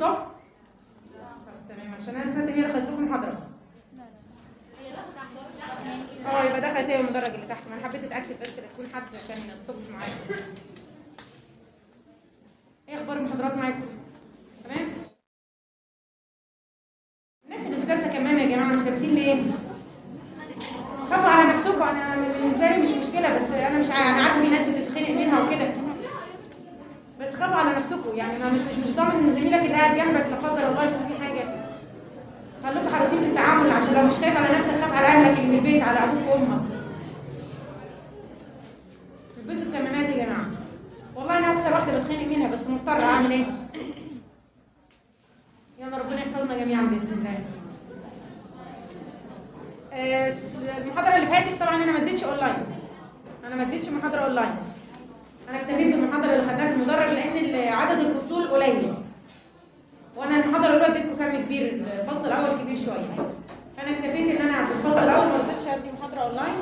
الصبح؟ خلاص تمام عشان انا سمعت ان هي دخلت لكم محاضره اه يبقى دخلت هي المدرج اللي تحت ما انا حبيت اتاكد بس لا تكون حد كان الصبح معاكم ايه اخبار المحاضرات معاكم تمام الناس اللي مش لابسه كمامه يا جماعه مش لابسين ليه خافوا على نفسكم انا بالنسبه لي مش مشكله بس انا مش عارفه انا عارفه في ناس بتتخنق منها وكده بس خافوا على نفسكم يعني ما مش مش ضامن ان زميلك اللي قاعد جنبك لا قدر الله يكون في حاجه خليكم حريصين في التعامل عشان لو مش خايف على نفسك خاف على اهلك اللي في البيت على ابوك وامك البسوا الكمامات يا جماعه والله انا اكتر واحده بتخانق منها بس مضطره اعمل ايه يلا ربنا يحفظنا جميعا باذن الله آه، المحاضره اللي فاتت طبعا انا ما اديتش اونلاين انا ما اديتش محاضره اونلاين انا اكتفيت بالمحاضره اللي خدناها في المدرج لان ال- عدد الفصول قليل وانا المحاضره الاولى اديتكم كم كبير الفصل الاول كبير شويه فانا اكتفيت ان انا في الفصل الاول ما رضيتش ادي محاضره اونلاين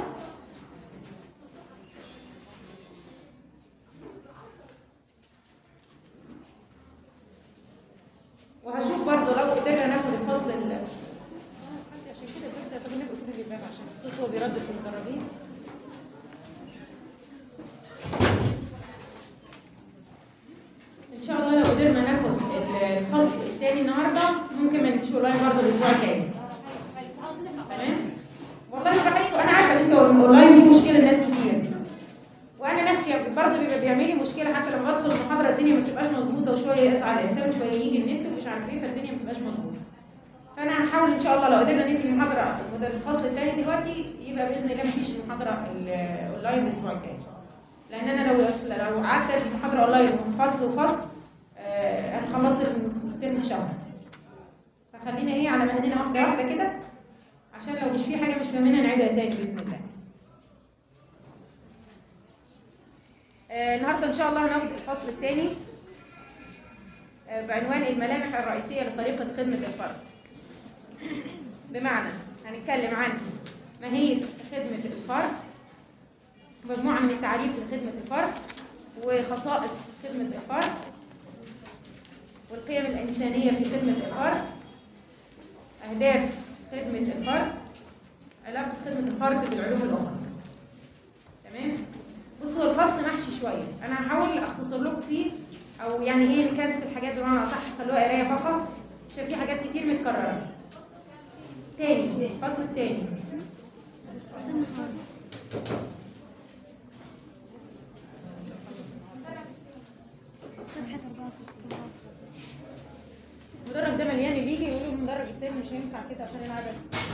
وهشوف برضه لو قدرنا ناخد الفصل ال عشان كده بس طب نبقى كل الباب عشان الصوت هو بيردد في المدرجين ان شاء الله لو قدرنا ناخد الفصل الثاني النهارده ممكن ما نديش اونلاين برضه الاسبوع الجاي تمام والله براحتكم انا عارفه ان انتوا اونلاين في مشكله لناس كتير وانا نفسي برضه بيبقى بيعمل لي مشكله حتى لما بدخل المحاضره الدنيا ما بتبقاش مظبوطه وشويه يقطع الارسال وشويه يجي النت ومش عارف ايه فالدنيا ما بتبقاش مظبوطه فانا هحاول ان شاء الله لو قدرنا ندي المحاضره الفصل الثاني دلوقتي يبقى باذن الله مفيش المحاضره الاونلاين الاسبوع الجاي لان انا لو لو قعدت ادي محاضره اونلاين من فصل وفصل آه، هنخلص الترم في شهر فخلينا ايه على مهلنا واحده واحده كده عشان لو مش في حاجه مش فاهمينها نعيدها تاني باذن الله آه، النهارده ان شاء الله هناخد الفصل الثاني بعنوان الملامح الرئيسيه لطريقه خدمه الفرد بمعنى هنتكلم عن ماهيه خدمه الفرد مجموعه من التعريف لخدمه الفرد وخصائص خدمه الفرد والقيم الانسانيه في خدمه الفرد اهداف خدمه الفرد علاقه خدمه الفرد بالعلوم الاخرى تمام بصوا هو الفصل محشي شويه انا هحاول اختصر لكم فيه او يعني ايه نكنسل حاجات بمعنى اصح خلوها قرايه فقط عشان في حاجات كتير متكرره تاني الفصل التاني صفحة 64 المدرج ده مليان اللي يجي يقولوا المدرج التاني مش هينفع كده عشان العدد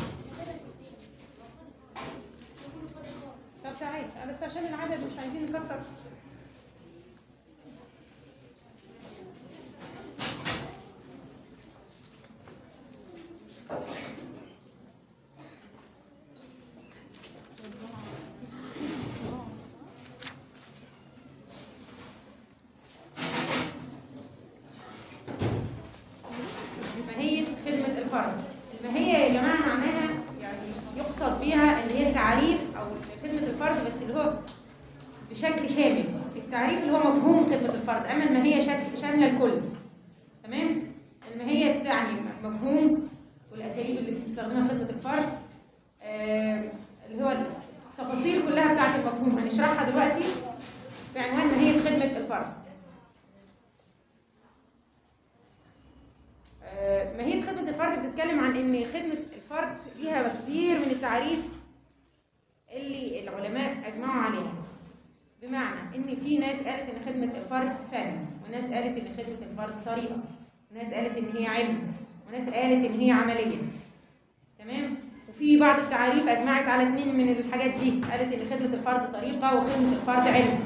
طب تعالى بس عشان العدد مش عايزين نكتر ماهية خدمة الفرد الماهية يا جماعة معناها يعني يقصد بيها اللي هي تعريف أو خدمة الفرد بس اللي هو بشكل شامل التعريف اللي هو مفهوم خدمة الفرد أما الماهية شكل شاملة الكل تمام الماهية تعني مفهوم والأساليب اللي بتستخدمها خدمة الفرد آه اللي هو التفاصيل كلها بتاعت المفهوم هنشرحها دلوقتي بعنوان ماهية خدمة الفرد آه، ماهية خدمة الفرد بتتكلم عن إن خدمة الفرد ليها كتير من التعريف اللي العلماء أجمعوا عليها بمعنى إن في ناس قالت إن خدمة الفرد فن وناس قالت إن خدمة الفرد طريقة وناس قالت إن هي علم وناس قالت إن هي عملية تمام وفي بعض التعاريف أجمعت على اتنين من الحاجات دي قالت إن خدمة الفرد طريقة وخدمة الفرد علم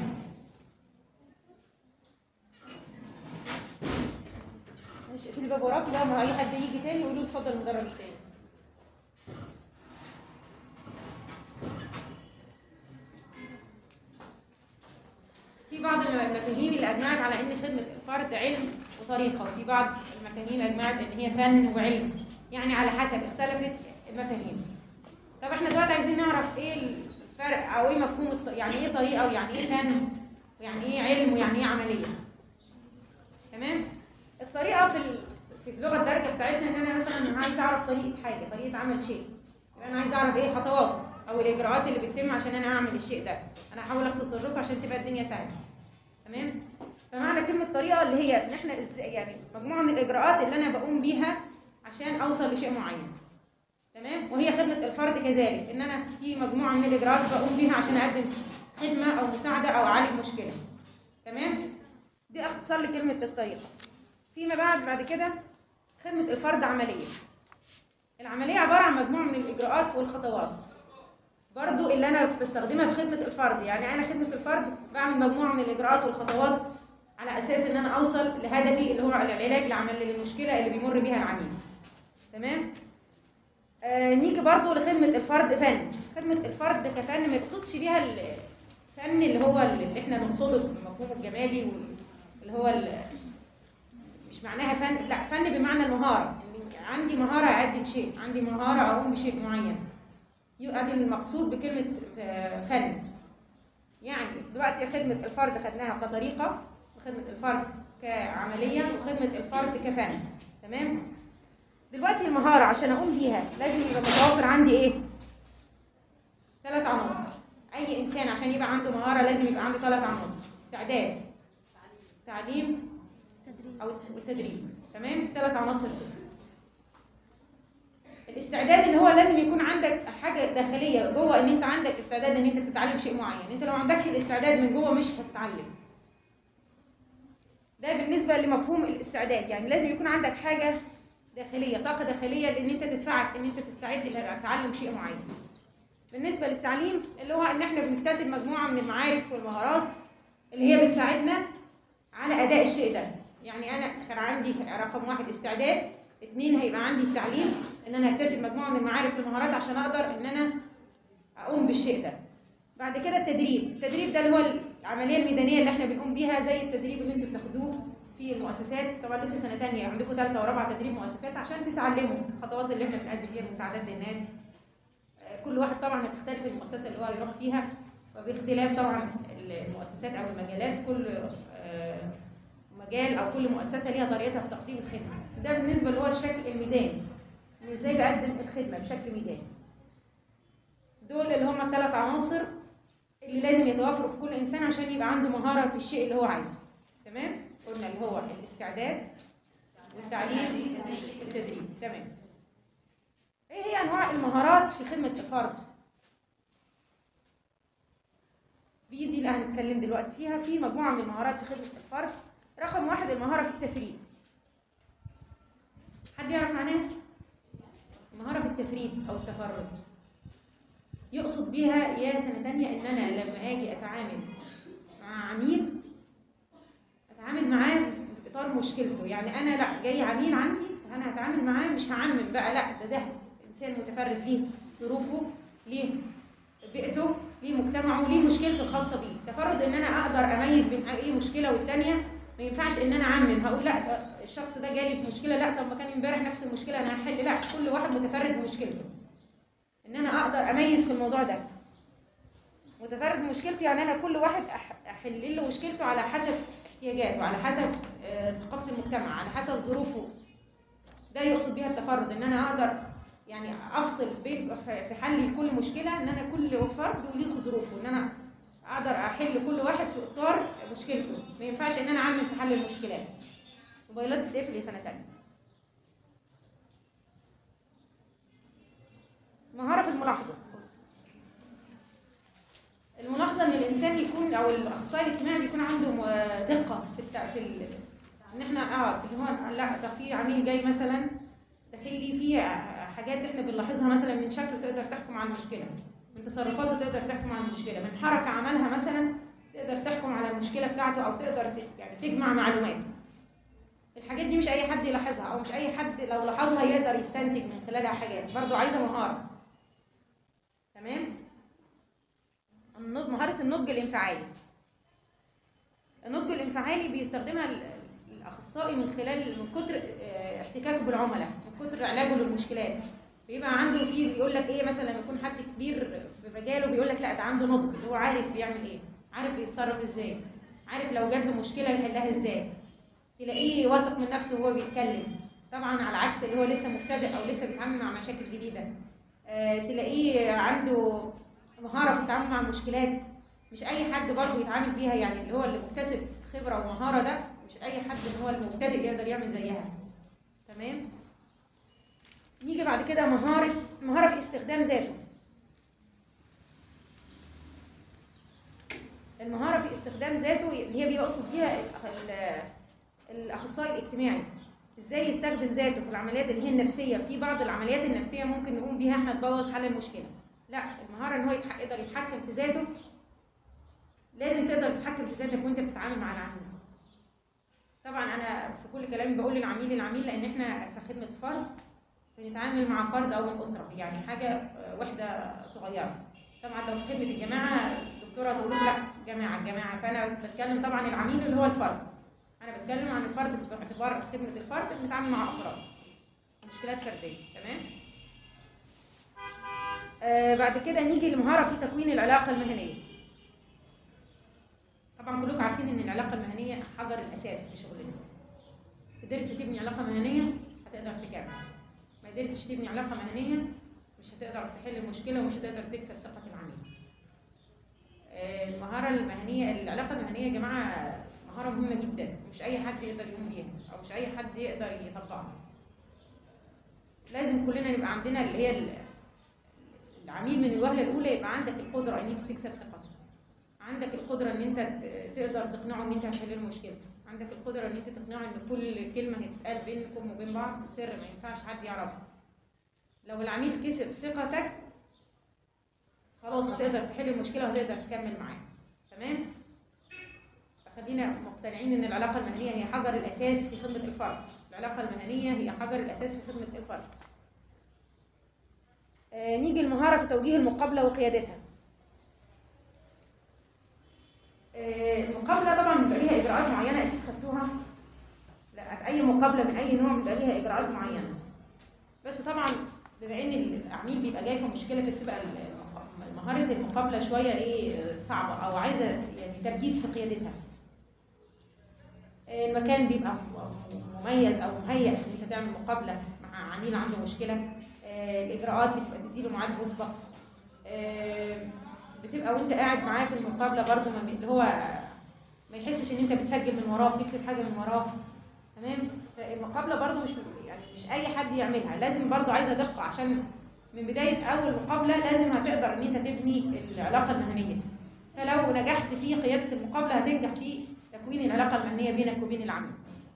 ماشي في الباب وراك بقى ما اي حد يجي تاني يقول له اتفضل المدرج التاني في بعض المفاهيم اللي اجمعت على ان خدمه الفرد علم وطريقه وفي بعض المفاهيم اجمعت ان هي فن وعلم يعني على حسب اختلفت المفاهيم طب احنا دلوقتي عايزين نعرف ايه الفرق او ايه مفهوم الط... يعني ايه طريقه ويعني ايه فن ويعني ايه علم ويعني ايه عمليه تمام الطريقه في ال... بتاعتنا ان انا مثلا عايز اعرف طريقه حاجه طريقه عمل شيء يبقى انا عايز اعرف ايه خطواته او الاجراءات اللي بتتم عشان انا اعمل الشيء ده انا هحاول اختصر لكم عشان تبقى الدنيا سهله تمام فمعنى كلمه طريقه اللي هي ان احنا ازاي يعني مجموعه من الاجراءات اللي انا بقوم بيها عشان اوصل لشيء معين تمام وهي خدمه الفرد كذلك ان انا في مجموعه من الاجراءات بقوم بيها عشان اقدم خدمه او مساعده او اعالج مشكله تمام دي اختصار لكلمه الطريقه فيما بعد بعد كده خدمه الفرد عمليه العمليه عباره عن مجموعه من الاجراءات والخطوات برضو اللي انا بستخدمها في خدمه الفرد يعني انا خدمه الفرد بعمل مجموعه من الاجراءات والخطوات على اساس ان انا اوصل لهدفي اللي هو العلاج العمل للمشكله اللي بيمر بيها العميل تمام آه نيجي برضو لخدمه الفرد فن خدمه الفرد كفن ما يقصدش بيها الفن اللي هو اللي احنا نقصده بالمفهوم الجمالي وال- اللي هو ال- مش معناها فن لا فن بمعنى المهاره إن عندي مهاره اقدم شيء عندي مهاره اقوم بشيء معين يبقى دي المقصود بكلمه آه، فن يعني دلوقتي خدمه الفرد خدناها كطريقه وخدمه الفرد كعمليه وخدمه الفرد كفن تمام دلوقتي المهاره عشان اقوم بيها لازم يبقى متوفر عندي ايه ثلاث عناصر اي انسان عشان يبقى عنده مهاره لازم يبقى عنده ثلاث عناصر استعداد تعليم تدريب او التدريب تمام ثلاث عناصر دول الاستعداد اللي هو لازم يكون عندك حاجه داخليه جوه ان انت عندك استعداد ان انت تتعلم شيء معين انت لو ما عندكش الاستعداد من جوه مش هتتعلم ده بالنسبه لمفهوم الاستعداد يعني لازم يكون عندك حاجه داخليه طاقه داخليه لان انت تدفعك ان انت تستعد لتعلم شيء معين بالنسبه للتعليم اللي هو ان احنا بنكتسب مجموعه من المعارف والمهارات اللي هي بتساعدنا على اداء الشيء ده يعني انا كان عندي رقم واحد استعداد اثنين هيبقى عندي التعليم ان انا اكتسب مجموعه من المعارف والمهارات عشان اقدر ان انا اقوم بالشيء ده بعد كده التدريب التدريب ده اللي هو العمليه الميدانيه اللي احنا بنقوم بيها زي التدريب اللي انتوا بتاخدوه في المؤسسات طبعا لسه سنه ثانيه عندكم ثالثه ورابعه تدريب مؤسسات عشان تتعلموا الخطوات اللي احنا بنقدم بيها المساعدات للناس آه، كل واحد طبعا هتختلف المؤسسه اللي هو هيروح فيها وباختلاف طبعا المؤسسات او المجالات كل آه، مجال او كل مؤسسه ليها طريقتها في تقديم الخدمه ده بالنسبه اللي هو الشكل الميداني ان ازاي بقدم الخدمه بشكل ميداني دول اللي هم الثلاث عناصر اللي لازم يتوافروا في كل انسان عشان يبقى عنده مهاره في الشيء اللي هو عايزه تمام قلنا اللي هو الاستعداد والتعليم والتدريب تمام ايه هي انواع المهارات في خدمه الفرد دي دي اللي هنتكلم دلوقتي فيها في مجموعه من المهارات في خدمه الفرد رقم واحد المهاره في التفريد حد يعرف معناها المهاره في التفريد او التفرد يقصد بيها يا سنه تانية ان انا لما اجي اتعامل مع عميل اتعامل معاه في اطار مشكلته يعني انا لا جاي عميل عندي انا هتعامل معاه مش هعمم بقى لا ده ده انسان متفرد ليه ظروفه ليه بيئته ليه مجتمعه ليه مشكلته الخاصه بيه تفرد ان انا اقدر اميز بين اي مشكله والتانيه ما ينفعش ان انا اعمم هقول لا ده الشخص ده جالي في مشكله لا طب ما كان امبارح نفس المشكله انا هحل لا كل واحد متفرد بمشكلته ان انا اقدر اميز في الموضوع ده متفرد بمشكلته يعني انا كل واحد أح- احل له مشكلته على حسب احتياجاته على حسب آه، ثقافه المجتمع على حسب ظروفه ده يقصد بيها التفرد ان انا اقدر يعني افصل بين في في حل كل مشكله ان انا كل فرد وليه ظروفه ان انا اقدر احل كل واحد في اطار مشكلته ما ينفعش ان انا اعمل في حل المشكلات موبايلات تتقفل يا سنه تانية مهاره في الملاحظه الملاحظه ان الانسان يكون او الاخصائي الاجتماعي بيكون عنده م- دقه في التع... في ال... ان احنا اه في اللي هو لا ده في عميل جاي مثلا داخل لي فيه حاجات احنا بنلاحظها مثلا من شكله تقدر تحكم على المشكله من تصرفاته تقدر تحكم على المشكله من حركه عملها مثلا تقدر تحكم على المشكله بتاعته او تقدر ت- يعني تجمع معلومات الحاجات دي مش اي حد يلاحظها او مش اي حد لو لاحظها يقدر يستنتج من خلالها حاجات برضو عايزه مهاره تمام النضج مهاره النضج الانفعالي النضج الانفعالي بيستخدمها ال- الاخصائي من خلال من كتر آه، احتكاكه بالعملاء من كتر علاجه للمشكلات بيبقى عنده في يقول لك ايه مثلا يكون حد كبير في مجاله بيقول لك لا ده عنده نضج اللي هو عارف بيعمل ايه عارف بيتصرف ازاي عارف لو جات له مشكله يحلها ازاي تلاقيه واثق من نفسه وهو بيتكلم طبعا على عكس اللي هو لسه مبتدئ او لسه بيتعامل مع مشاكل جديده آه، تلاقيه عنده مهاره في التعامل مع المشكلات مش اي حد برضه يتعامل بيها يعني اللي هو اللي مكتسب خبره ومهاره ده مش اي حد اللي هو المبتدئ يقدر يعمل زيها تمام نيجي بعد كده مهاره مهاره في استخدام ذاته المهاره في استخدام ذاته اللي هي بيقصد بيها ال- الاخصائي الاجتماعي ازاي يستخدم ذاته في العمليات اللي هي النفسيه في بعض العمليات النفسيه ممكن نقوم بيها احنا تبوظ حل المشكله لا المهاره ان هو يتح- يقدر يتحكم في ذاته لازم تقدر تتحكم في ذاتك وانت بتتعامل مع العميل طبعا انا في كل كلامي بقول للعميل العميل لان احنا كخدمه فرد بنتعامل مع فرد او من اسره يعني حاجه آه، وحده صغيره طبعا لو في خدمه الجماعه الدكتوره تقول له لا جماعه الجماعه فانا بتكلم طبعا العميل اللي هو الفرد انا بتكلم عن الفرد باعتبار خدمه الفرد بنتعامل مع افراد مشكلات فرديه تمام آه بعد كده نيجي للمهاره في تكوين العلاقه المهنيه طبعا كلكم عارفين ان العلاقه المهنيه حجر الاساس في شغلنا قدرت تبني علاقه مهنيه هتقدر تكمل ما قدرتش تبني علاقه مهنيه مش هتقدر تحل المشكله ومش هتقدر تكسب ثقه العميل آه، المهاره المهنيه العلاقه المهنيه يا جماعه مهاره مهمه جدا مش اي حد يقدر يقوم بيها او مش اي حد يقدر يطبقها لازم كلنا يبقى عندنا اللي هي ال- العميل من الوهله الاولى يبقى عندك القدره ان انت تكسب ثقته عندك القدره ان انت ت- تقدر تقنعه ان انت هتحل المشكله عندك القدره ان انت تقنعه ان كل كلمه هتتقال بينكم وبين بعض سر ما ينفعش حد يعرفها لو العميل كسب ثقتك خلاص هتقدر تحل المشكله وهتقدر تكمل معاه تمام فخلينا مقتنعين ان العلاقه المهنيه هي حجر الاساس في خدمه الفرد العلاقه المهنيه هي حجر الاساس في خدمه الفرد آه، نيجي المهاره في توجيه المقابله وقيادتها آه، المقابله طبعا بيبقى ليها اجراءات معينه اكيد خدتوها لا في اي مقابله من اي نوع بيبقى ليها اجراءات معينه بس طبعا بما ان العميل بيبقى جاي في مشكله فتبقى ال- مهاره المقابله شويه ايه صعبه او عايزه يعني تركيز في قيادتها آه، المكان بيبقى م- مميز او مهيئ ان انت تعمل مقابله مع عميل عنده مشكله آه، الاجراءات بتبقى تديله ميعاد مسبق آه، بتبقى وانت قاعد معاه في المقابله برضه ما بي- اللي هو ما يحسش ان انت بتسجل من وراه بتكتب حاجه من وراه تمام فالمقابله برضه مش يعني مش اي حد يعملها لازم برضه عايزه دقه عشان من بدايه اول مقابله لازم هتقدر ان انت تبني العلاقه المهنيه فلو نجحت في قياده المقابله هتنجح في تكوين العلاقه المهنيه بينك وبين العميل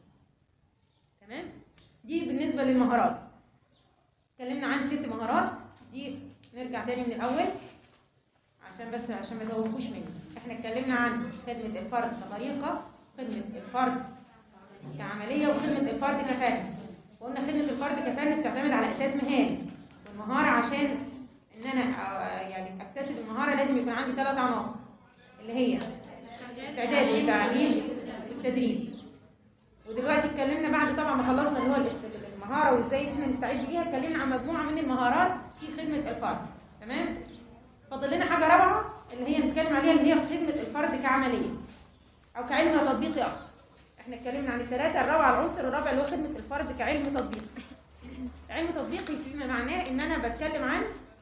تمام دي بالنسبه للمهارات اتكلمنا عن ست مهارات دي نرجع تاني من الاول عشان بس عشان ما يتوهوش مني احنا اتكلمنا عن خدمه الفرد كطريقه خدمه الفرد كعمليه وخدمه الفرد كفن وقلنا خدمه الفرد كفن بتعتمد على اساس مهاري والمهاره عشان ان انا آه، يعني اكتسب المهاره لازم يكون عندي ثلاث عناصر اللي هي الاستعداد والتعليم والتدريب ودلوقتي اتكلمنا بعد طبعا ما خلصنا اللي هو الاست- المهاره وازاي احنا نستعد ليها اتكلمنا عن مجموعه من المهارات في خدمه الفرد تمام فاضل لنا حاجه رابعه اللي هي نتكلم عليها اللي هي خدمه الفرد كعمليه او كعلم تطبيقي اقصد احنا اتكلمنا عن الثلاثه الرابعه العنصر الرابع اللي هو خدمه الفرد كعلم تطبيقي علم تطبيقي فيما معناه ان انا بتكلم عن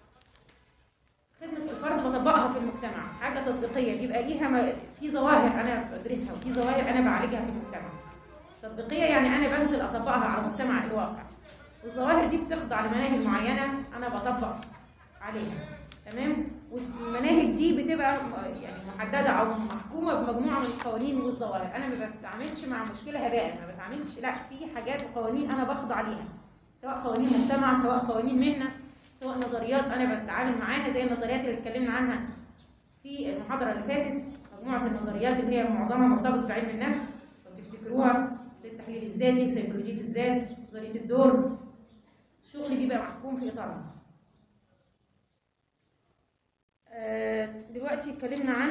خدمه الفرد بطبقها في المجتمع حاجه تطبيقيه بيبقى ليها م- في ظواهر انا بدرسها وفي ظواهر انا بعالجها في المجتمع تطبيقيه يعني انا بنزل اطبقها على مجتمع الواقع والظواهر دي بتخضع لمناهج معينه انا بطبق عليها تمام والمناهج دي بتبقى م- يعني محدده او محكومه بمجموعه من القوانين والظواهر انا ما بتعاملش مع مشكله هباء ما بتعاملش لا في حاجات وقوانين انا بخضع ليها سواء قوانين مجتمع سواء قوانين مهنه سواء نظريات انا بتعامل معاها زي النظريات اللي اتكلمنا عنها في المحاضره اللي فاتت مجموعه النظريات اللي هي معظمها مرتبط بعلم النفس لو تفتكروها في التحليل الذاتي وسيكولوجيه الذات نظريه الدور شغلي بيبقى محكوم في اطارها آه، دلوقتي اتكلمنا عن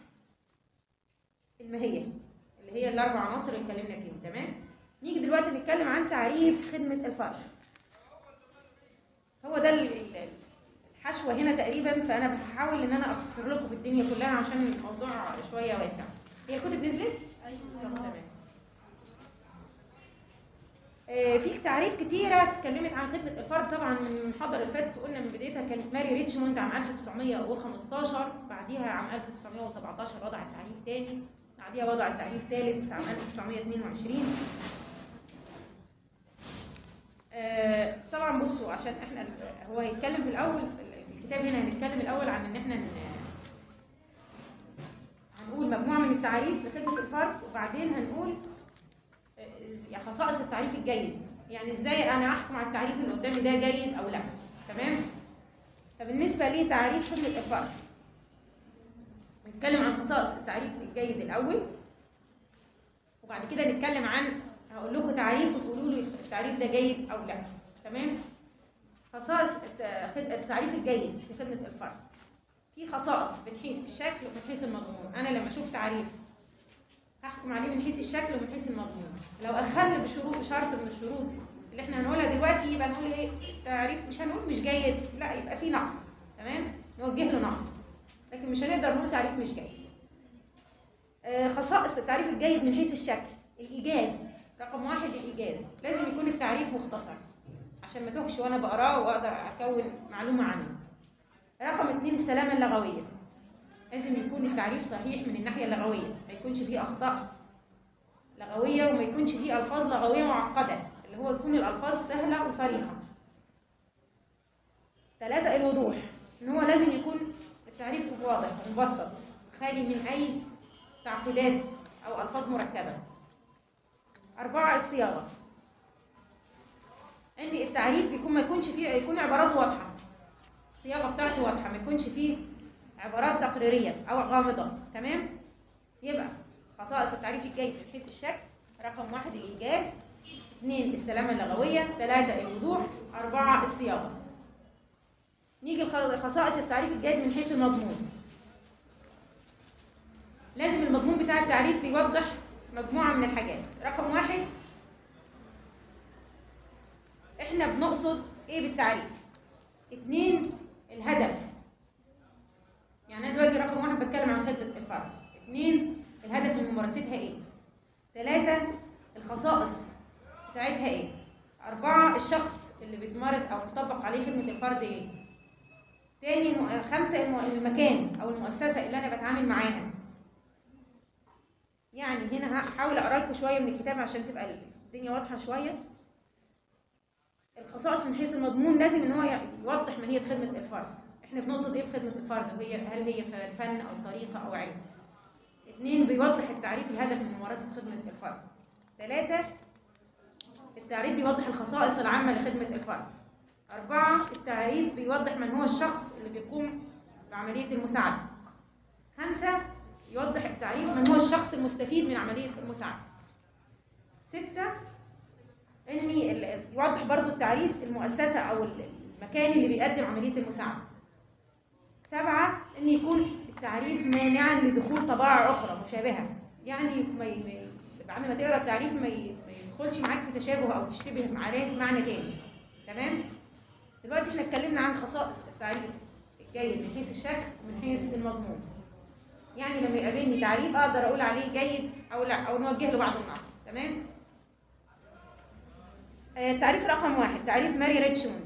الماهيه اللي هي الاربع عناصر اللي اتكلمنا فيهم تمام نيجي دلوقتي نتكلم عن تعريف خدمه الفرد هو ده ال- ال- الحشوه هنا تقريبا فانا بحاول ان انا اختصر لكم في الدنيا كلها عشان الموضوع شويه واسع هي الكتب نزلت؟ طب تمام آه، في تعريف كتيرة اتكلمت عن خدمة الفرد طبعا من المحاضرة اللي فاتت قلنا من بدايتها كانت ماري ريتشموند عام 1915 بعديها عام 1917 وضعت تعريف تاني بعديها وضعت تعريف ثالث عام 1922 آه، طبعا بصوا عشان احنا هو هيتكلم في الاول في الكتاب هنا هنتكلم الاول عن ان احنا ن- هنقول مجموعه من التعريف لخدمه الفرد وبعدين هنقول آه، خصائص التعريف الجيد يعني ازاي انا احكم على التعريف اللي قدامي ده جيد او لا تمام فبالنسبه لي تعريف خدمه الفرد نتكلم عن خصائص التعريف الجيد الاول وبعد كده نتكلم عن هقول لكم تعريف وتقولوا لي التعريف ده جيد او لا تمام خصائص الت- خد- التعريف الجيد في خدمه الفرد في خصائص من حيث الشكل ومن حيث المضمون انا لما اشوف تعريف هحكم عليه من حيث الشكل ومن حيث المضمون لو اخل بشروط بشرط من الشروط اللي احنا هنقولها دلوقتي يبقى نقول ايه التعريف مش هنقول مش جيد لا يبقى في نقد تمام نوجه له نقد لكن مش هنقدر نقول تعريف مش جيد آه، خصائص التعريف الجيد من حيث الشكل الإيجاز رقم واحد الإيجاز لازم يكون التعريف مختصر عشان ما توهش وأنا بقراه وأقدر أكون معلومة عنه رقم اتنين السلامة اللغوية لازم يكون التعريف صحيح من الناحية اللغوية ما يكونش فيه أخطاء لغوية وما يكونش فيه ألفاظ لغوية معقدة اللي هو يكون الألفاظ سهلة وصريحة ثلاثة الوضوح إن هو لازم يكون التعريف واضح ومبسط خالي من أي تعقيدات أو ألفاظ مركبة أربعة الصياغة إن التعريف بيكون ما يكونش فيه يكون عبارات واضحة الصياغة بتاعته واضحة ما يكونش فيه عبارات تقريرية أو غامضة تمام يبقى خصائص التعريف الجيد من حيث الشكل رقم واحد الإيجاز اثنين السلامة اللغوية ثلاثة الوضوح أربعة الصياغة نيجي لخصائص التعريف الجيد من حيث المضمون لازم المضمون بتاع التعريف بيوضح مجموعة من الحاجات رقم واحد احنا بنقصد ايه بالتعريف اتنين الهدف يعني انا دلوقتي رقم واحد بتكلم عن خدمة الفرد اتنين الهدف من ممارستها ايه تلاتة الخصائص بتاعتها ايه أربعة الشخص اللي بتمارس أو تطبق عليه خدمة الفرد ايه تاني الم- خمسة الم- المكان أو المؤسسة اللي أنا بتعامل معاها يعني هنا هحاول اقرا لكم شويه من الكتاب عشان تبقى الدنيا واضحه شويه الخصائص من حيث المضمون لازم ان هو يوضح ماهيه خدمه الفرد احنا بنقصد ايه بخدمه الفرد وهي هل هي فن او طريقه او علم اثنين بيوضح التعريف الهدف من ممارسه خدمه الفرد ثلاثه التعريف بيوضح الخصائص العامه لخدمه الفرد أربعة التعريف بيوضح من هو الشخص اللي بيقوم بعملية المساعدة خمسة يوضح التعريف من هو الشخص المستفيد من عملية المساعدة ستة اني ال- يوضح برضو التعريف المؤسسة او المكان اللي بيقدم عملية المساعدة سبعة ان يكون التعريف مانعا لدخول طبائع اخرى مشابهة يعني ما ي- ما ي- بعد ما تقرا التعريف ما ي- ما يدخلش معاك في تشابه او تشتبه عليه معنى تاني تمام دلوقتي احنا اتكلمنا عن خصائص التعريف الجيد من حيث الشكل ومن حيث المضمون يعني لما يقابلني تعريف اقدر اقول عليه جيد او لا او نوجه له بعض النقط تمام آه، تعريف رقم واحد تعريف ماري ريتشموند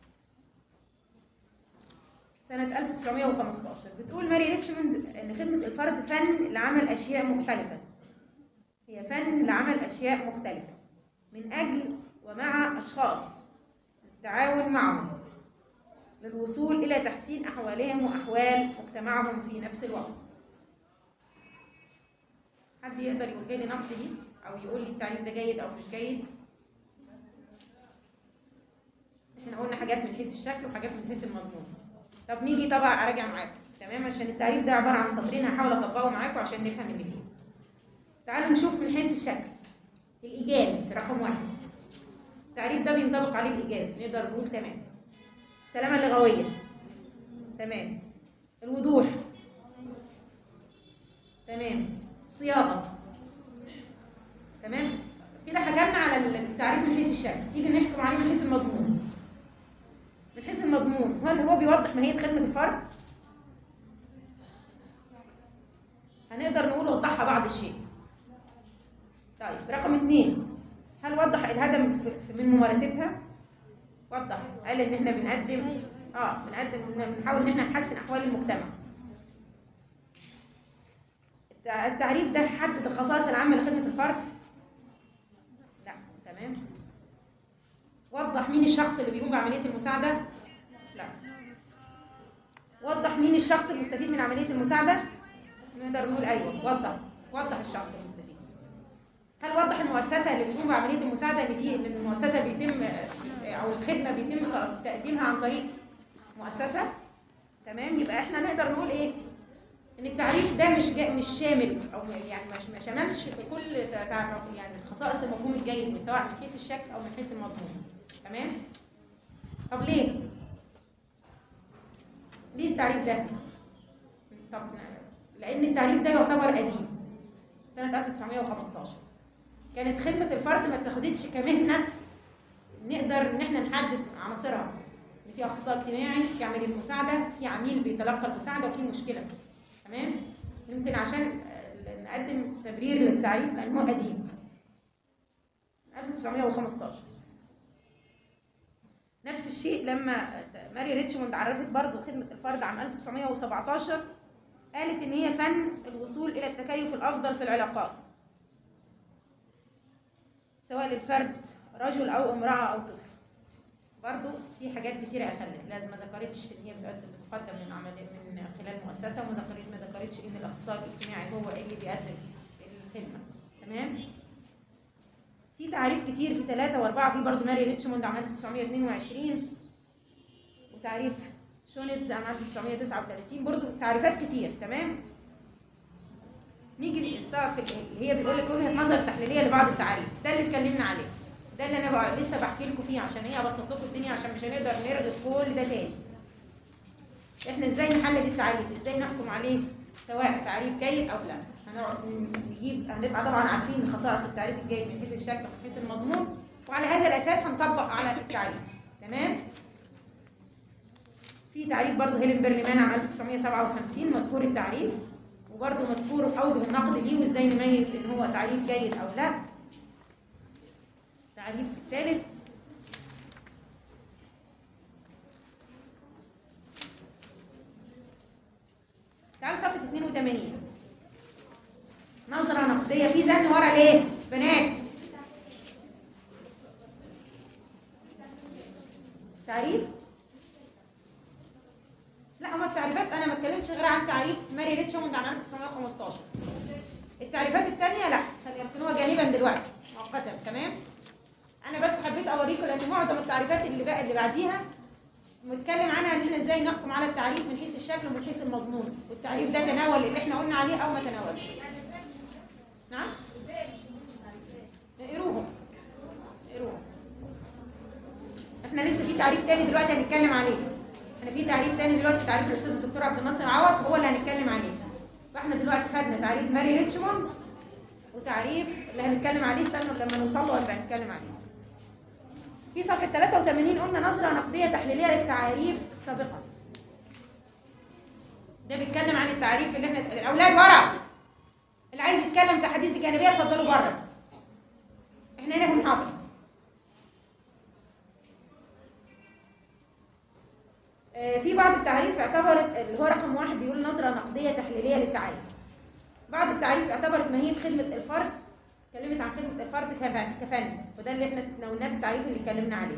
سنة 1915 بتقول ماري ريتشموند ان خدمة الفرد فن لعمل اشياء مختلفة هي فن لعمل اشياء مختلفة من اجل ومع اشخاص التعاون معهم للوصول الى تحسين احوالهم واحوال مجتمعهم في نفس الوقت حد يقدر يوجه لي نقد دي او يقول لي التعريف ده جيد او مش جيد احنا قلنا حاجات من حيث الشكل وحاجات من حيث المضمون طب نيجي طبعا اراجع معاكم تمام عشان التعريف ده عباره عن سطرين هحاول اطبقه معاكم عشان نفهم اللي فيه تعالوا نشوف من حيث الشكل الايجاز رقم واحد التعريف ده بينطبق عليه الايجاز نقدر نقول تمام السلامه اللغويه تمام الوضوح تمام الصياغه تمام كده حكمنا على التعريف من حيث الشكل تيجي نحكم عليه من حيث المضمون من حيث المضمون هل هو بيوضح ماهيه خدمه الفرد هنقدر نقول وضحها بعض الشيء طيب رقم اثنين هل وضح الهدف في- في- من ممارستها وضح قال ان احنا بنقدم اه بنقدم بنحاول ان احنا نحسن احوال المجتمع التع- التعريف ده حدد الخصائص العامه لخدمه الفرد لا تمام وضح مين الشخص اللي بيقوم بعمليه المساعده لا وضح مين الشخص المستفيد من عمليه المساعده نقدر نقول ايوه وضح وضح الشخص المستفيد هل وضح المؤسسه اللي بتقوم بعمليه المساعده ان في ان المؤسسه بيتم او الخدمه بيتم تقديمها عن طريق مؤسسه تمام يبقى احنا نقدر نقول ايه ان التعريف ده مش جا مش شامل او يعني مش ما شملش في كل تع- تع- يعني خصائص المفهوم الجيد سواء من حيث الشكل او من حيث المضمون تمام طب ليه ليه التعريف ده طب لان التعريف ده يعتبر قديم سنه 1915 كانت خدمه الفرد ما اتخذتش كمهنه نقدر ان احنا نحدد عناصرها ان في اخصائي اجتماعي في عمليه مساعده في عميل بيتلقى المساعده وفي مشكله تمام يمكن عشان آه، نقدم تبرير للتعريف لان هو قديم 1915 نفس الشيء لما ماري ريتشموند عرفت برضو خدمة الفرد عام 1917 قالت إن هي فن الوصول إلى التكيف الأفضل في العلاقات سواء للفرد رجل أو امرأة أو طفل برضو في حاجات كتيرة أخلت لازم ما ذكرتش إن هي بتقدم بتقدم من عمل من خلال مؤسسة وما ذكرت ما ذكرتش إن الأخصائي الاجتماعي هو اللي بيقدم الخدمة تمام في تعريف كتير في ثلاثة وأربعة في برضه ماري ريتشموند عام 1922 وتعريف شونيتز عام 1939 برضه تعريفات كتير تمام نيجي السقف اللي هي بتقول لك وجهة نظر تحليلية لبعض التعريف ده اللي اتكلمنا عليه ده اللي انا بقى لسه بحكي لكم فيه عشان هي ابسط لكم الدنيا عشان مش هنقدر نرغي كل ده تاني احنا ازاي نحلل التعريف ازاي نحكم عليه سواء تعريف جيد او لا هنقعد نجيب هنبقى طبعا عارفين خصائص التعريف الجيد من حيث الشكل ومن حيث المضمون وعلى هذا الاساس هنطبق على التعريف تمام في تعريف برضه هيلين بيرلمان عام 1957 مذكور التعريف وبرضه مذكور اوجه النقد ليه وازاي نميز ان هو تعريف جيد او لا التعريف الثالث تعالوا صفحة 82 نظرة نقدية في زن ورا ليه؟ بنات تعريف؟ لا هما التعريفات انا ما اتكلمتش غير عن تعريف ماري ريتشموند عام 1915 التعريفات الثانية لا هنركنوها جانبا دلوقتي مؤقتا تمام؟ انا بس حبيت اوريكم لان معظم التعريفات اللي بقى اللي بعديها متكلم عنها ان احنا ازاي نحكم على التعريف من حيث الشكل ومن حيث المضمون والتعريف ده تناول اللي احنا قلنا عليه او ما تناولش نعم اقروهم اقروهم احنا لسه في تعريف تاني دلوقتي هنتكلم عليه احنا في تعريف تاني دلوقتي تعريف الاستاذ الدكتور عبد الناصر عوض هو اللي هنتكلم عليه فاحنا دلوقتي خدنا تعريف ماري ريتشموند وتعريف اللي هنتكلم عليه استنوا لما نوصل له هنبقى نتكلم عليه في صفحة 83 قلنا نظرة نقدية تحليلية للتعاريف السابقة. ده بيتكلم عن التعريف اللي احنا الأولاد ورا اللي عايز يتكلم تحديث جانبية اتفضلوا بره. احنا هنا في المحاضرة. آه، في بعض التعريف اعتبرت اللي هو رقم واحد بيقول نظرة نقدية تحليلية للتعريف. بعض التعريف اعتبرت ماهية خدمة الفرد اتكلمت عن خدمة الفرد كفن كفن وده اللي احنا تناولناه في التعريف اللي اتكلمنا عليه.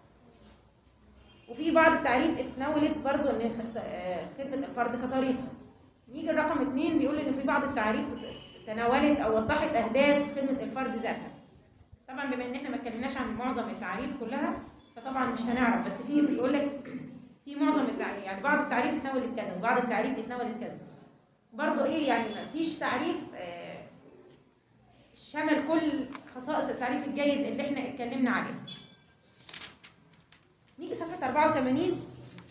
وفي بعض التعريف اتناولت برضو ان خ- آه، خدمة الفرد كطريقة. نيجي الرقم اثنين بيقول ان في بعض التعريف تناولت او وضحت اهداف خدمة الفرد ذاتها. طبعا بما ان احنا ما اتكلمناش عن معظم التعريف كلها فطبعا مش هنعرف بس في بيقول لك في معظم التعريف يعني بعض التعريف اتناولت كذا وبعض التعريف اتناولت كذا. برضو ايه يعني ما فيش تعريف آه، شمل كل خصائص التعريف الجيد اللي احنا اتكلمنا عليه نيجي صفحة 84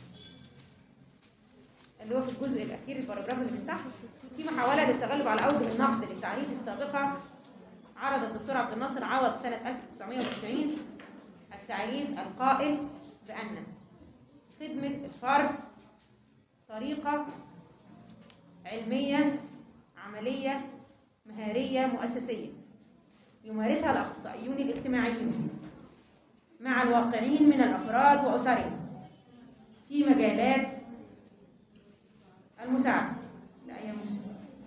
اللي هو في الجزء الأخير الباراجراف اللي من تحت في محاولة للتغلب على أوجه النقد للتعريف السابقة عرض الدكتور عبد الناصر عوض سنة 1990 التعريف القائل بأن خدمة الفرد طريقة علمية عملية مهارية مؤسسية يمارسها الأخصائيون الاجتماعيون مع الواقعين من الأفراد وأسرهم في مجالات المساعدة لا هي مش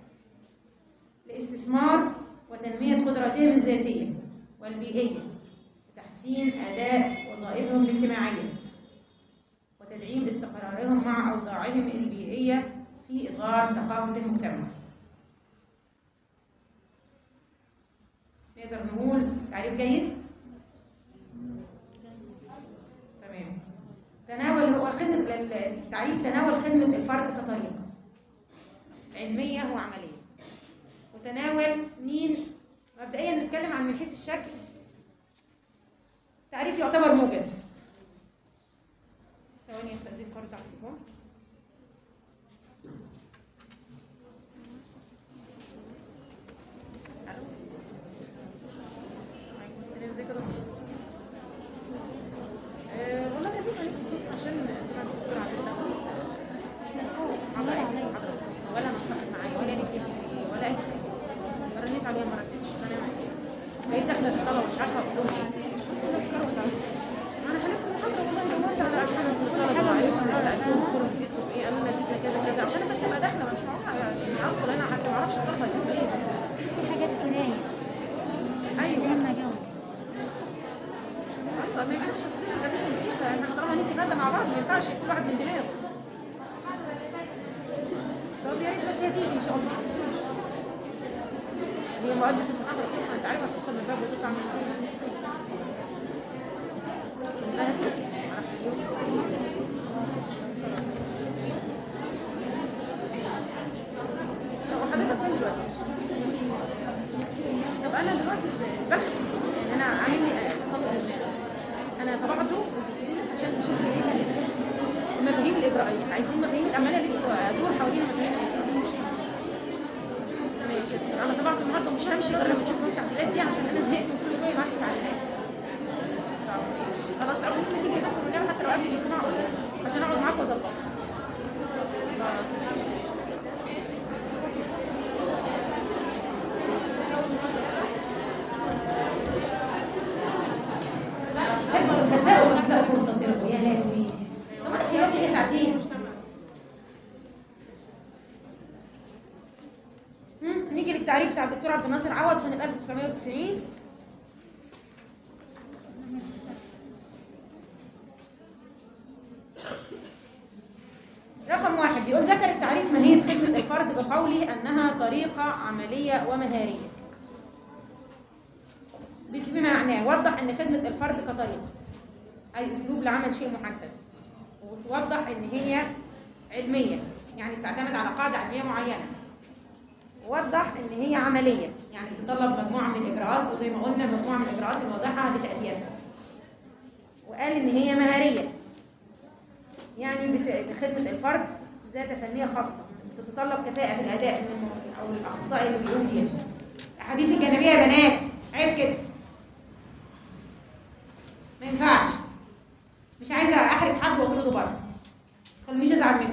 لاستثمار وتنمية قدراتهم الذاتية والبيئية وتحسين أداء وظائفهم الاجتماعية وتدعيم استقرارهم مع أوضاعهم البيئية في إطار ثقافة المجتمع نقدر نقول تعريف جيد تمام تناول هو خدمة التعريف تناول خدمة الفرد كطريقة علمية وعملية وتناول مين مبدئيا نتكلم عن من حيث الشكل تعريف يعتبر موجز ثواني استاذن قرض على التليفون ألو. عليكم السلام ازيك يا دكتور آه، والله انا جيت عليك الصبح عشان سمعت الدكتور عبد الله عبر عبر الصبح ولا نصحت معايا ولا قالت لي في ايه ولا قالت لي رنيت عليها ما ردتش فانا بقيت داخله الطلبه مش عارفه اقول لهم ايه بس انا افكرت انا حلفت المحاضره والله دورت على اكشن بس كل حاجه وعرفت سالتهم كل جديدكم ايه قالوا لنا جبنا كذا كذا عشان أنا بس ابقى داخله مش معقوله يعني ادخل انا حتى ما اعرفش الطلبه يجيبوا ايه في حاجات قراية مش ايوه مهمة جو ايوه ما ينفعش اصل يبقى في موسيقى احنا طالما هنيجي نادى مع بعض ما ينفعش كل واحد من دماغه طب يا ريت بس هتيجي ان شاء الله هي مؤدة الصحافة الصبح انت عارفة تدخل من الباب وتطلع من الباب لا هتيجي معرفش اليوم. طب وحضرتك فين دلوقتي؟ طب انا دلوقتي بحث يعني انا عامل لي خطوه انا طبعته عشان تشوف ايه المفاهيم الاجرائيه عايزين مفاهيم العماله اللي ادور حوالين المفاهيم الاجرائيه ماشي انا طبعت النهارده مش همشي غير لما اشوف مسح البلاد دي عشان انا زهقت وكل شويه بعمل تعليقات طب ماشي. خلاص او ممكن تيجي يا دكتور والنبي حتى لو قبل الاجتماع اقول لك عشان اقعد معاك واظبطها خلاص صدقوا صدقوا هتلاقوا فرصة تلقوا يا لهوي طب بس يا وقت ساعتين مم، نيجي للتعريف بتاع الدكتور عبد الناصر عوض سنة 1990 رقم واحد بيقول ذكر التعريف ماهية خدمة الفرد بقوله أنها طريقة عملية ومهارية بما معناه وضح ان خدمه الفرد كطريقه اي اسلوب لعمل شيء محدد ووضح ان هي علميه يعني بتعتمد على قاعده علميه معينه ووضح ان هي عمليه يعني بتتطلب مجموعه من الاجراءات وزي ما قلنا مجموعه من الاجراءات الواضحه لتاديتها وقال ان هي مهاريه يعني بت- بخدمه الفرد ذات فنيه خاصه بتتطلب كفاءه في الاداء من او الاخصائي اللي بيقوم بيها الاحاديث الجانبيه يا بنات عيب كده ما ينفعش مش عايزه احرج حد واطرده بره خلونيش ازعل منه